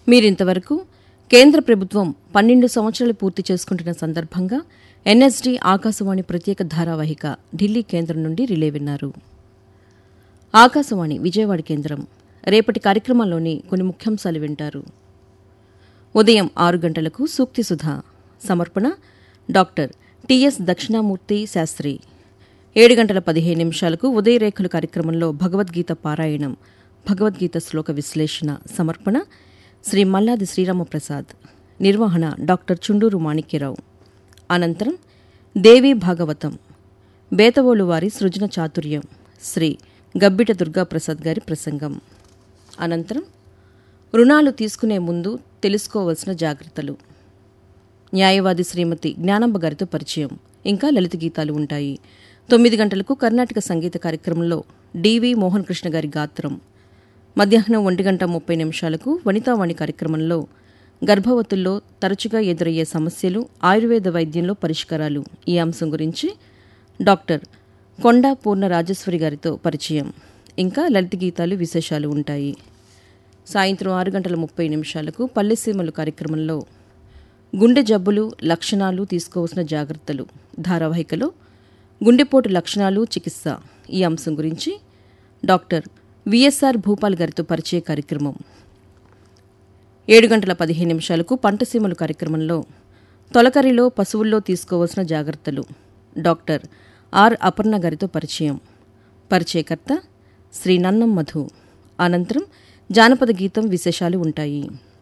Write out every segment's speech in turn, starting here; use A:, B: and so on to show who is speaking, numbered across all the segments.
A: మీరింతవరకు కేంద్ర ప్రభుత్వం పన్నెండు సంవత్సరాలు పూర్తి చేసుకుంటున్న సందర్భంగా ఎన్ఎస్డి ఆకాశవాణి ప్రత్యేక ధారావాహిక ఢిల్లీ కేంద్రం నుండి రిలే విన్నారు ఆకాశవాణి విజయవాడ కేంద్రం రేపటి కార్యక్రమంలోని కొన్ని ముఖ్యాంశాలు వింటారు ఉదయం ఆరు గంటలకు సూక్తి సుధా సమర్పణ డాక్టర్ టిఎస్ దక్షిణామూర్తి శాస్త్రి ఏడు గంటల పదిహేను నిమిషాలకు ఉదయరేఖలు కార్యక్రమంలో భగవద్గీత పారాయణం భగవద్గీత శ్లోక విశ్లేషణ సమర్పణ శ్రీ మల్లాది శ్రీరామప్రసాద్ నిర్వహణ డాక్టర్ చుండూరు మాణిక్యరావు అనంతరం దేవీ భాగవతం బేతవోలు వారి సృజన చాతుర్యం శ్రీ గబ్బిట దుర్గాప్రసాద్ గారి ప్రసంగం అనంతరం రుణాలు తీసుకునే ముందు తెలుసుకోవలసిన జాగ్రత్తలు న్యాయవాది శ్రీమతి జ్ఞానంబ గారితో పరిచయం ఇంకా లలిత గీతాలు ఉంటాయి తొమ్మిది గంటలకు కర్ణాటక సంగీత కార్యక్రమంలో డివి మోహన్ కృష్ణ గారి గాత్రం మధ్యాహ్నం ఒంటి గంట ముప్పై నిమిషాలకు వనితావాణి కార్యక్రమంలో గర్భవతుల్లో తరచుగా ఎదురయ్యే సమస్యలు ఆయుర్వేద వైద్యంలో పరిష్కారాలు ఈ అంశం గురించి డాక్టర్ కొండా పూర్ణ రాజేశ్వరి గారితో పరిచయం ఇంకా లలిత గీతాలు విశేషాలు ఉంటాయి సాయంత్రం ఆరు గంటల ముప్పై నిమిషాలకు పల్లెసీమలు కార్యక్రమంలో గుండె జబ్బులు లక్షణాలు తీసుకోవాల్సిన జాగ్రత్తలు ధారావాహికలో గుండెపోటు లక్షణాలు చికిత్స ఈ అంశం గురించి డాక్టర్ విఎస్ఆర్ భూపాల్ గారితో పరిచయ కార్యక్రమం ఏడు గంటల పదిహేను నిమిషాలకు పంటసీమలు కార్యక్రమంలో తొలకరిలో పశువుల్లో తీసుకోవాల్సిన జాగ్రత్తలు డాక్టర్ ఆర్ అపర్ణ గారితో పరిచయం పరిచయకర్త శ్రీ నన్నం మధు అనంతరం జానపద గీతం విశేషాలు ఉంటాయి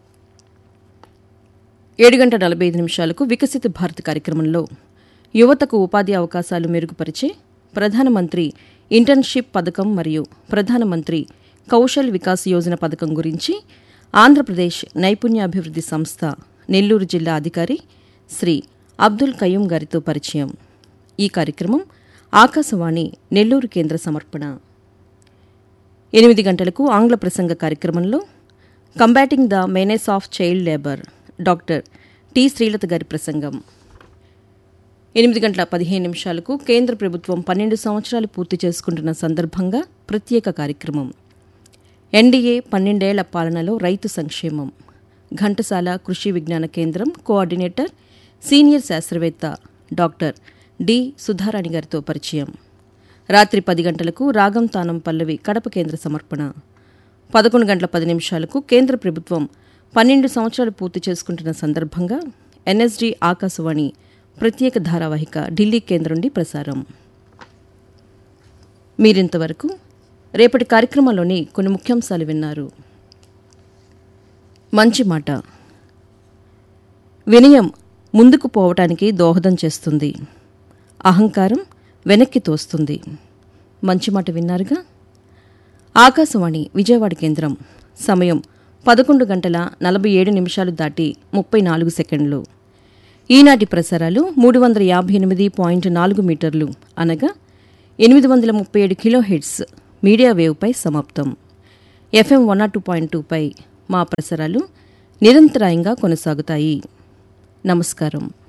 A: ఏడు గంట నలభై ఐదు నిమిషాలకు వికసిత భారత్ కార్యక్రమంలో యువతకు ఉపాధి అవకాశాలు మెరుగుపరిచే ప్రధానమంత్రి ఇంటర్న్షిప్ పథకం మరియు ప్రధానమంత్రి కౌశల్ వికాస్ యోజన పథకం గురించి ఆంధ్రప్రదేశ్ నైపుణ్యాభివృద్ధి సంస్థ నెల్లూరు జిల్లా అధికారి శ్రీ అబ్దుల్ కయ్యూం గారితో పరిచయం ఈ కార్యక్రమం ఆకాశవాణి నెల్లూరు కేంద్ర సమర్పణ ఎనిమిది గంటలకు ఆంగ్ల ప్రసంగ కార్యక్రమంలో combating the menace of child labour doctor T Srilatha గారి ప్రసంగం ఎనిమిది గంటల పదిహేను నిమిషాలకు కేంద్ర ప్రభుత్వం పన్నెండు సంవత్సరాలు పూర్తి చేసుకుంటున్న సందర్భంగా ప్రత్యేక కార్యక్రమం ఎన్డీఏ పన్నెండేళ్ల పాలనలో రైతు సంక్షేమం ఘంటసాల కృషి విజ్ఞాన కేంద్రం కోఆర్డినేటర్ సీనియర్ శాస్త్రవేత్త డాక్టర్ డి సుధారాణి గారితో పరిచయం రాత్రి పది గంటలకు రాగం తానం పల్లవి కడప కేంద్ర సమర్పణ పదకొండు గంటల పది నిమిషాలకు కేంద్ర ప్రభుత్వం పన్నెండు సంవత్సరాలు పూర్తి చేసుకుంటున్న సందర్భంగా ఎన్ఎస్డి ఆకాశవాణి ప్రత్యేక ధారావాహిక ఢిల్లీ కేంద్రం నుండి ప్రసారం మీరింతవరకు రేపటి కార్యక్రమంలోని కొన్ని ముఖ్యాంశాలు విన్నారు మంచి మాట వినయం ముందుకు పోవటానికి దోహదం చేస్తుంది అహంకారం వెనక్కి తోస్తుంది మంచి మాట విన్నారుగా ఆకాశవాణి విజయవాడ కేంద్రం సమయం పదకొండు గంటల నలభై ఏడు నిమిషాలు దాటి ముప్పై నాలుగు సెకండ్లు ఈనాటి ప్రసారాలు మూడు వందల యాభై ఎనిమిది పాయింట్ నాలుగు మీటర్లు అనగా ఎనిమిది వందల ముప్పై ఏడు కిలో హెడ్స్ మీడియా వేవ్పై సమాప్తం FM one nought two point టూపై మా ప్రసారాలు నిరంతరాయంగా కొనసాగుతాయి నమస్కారం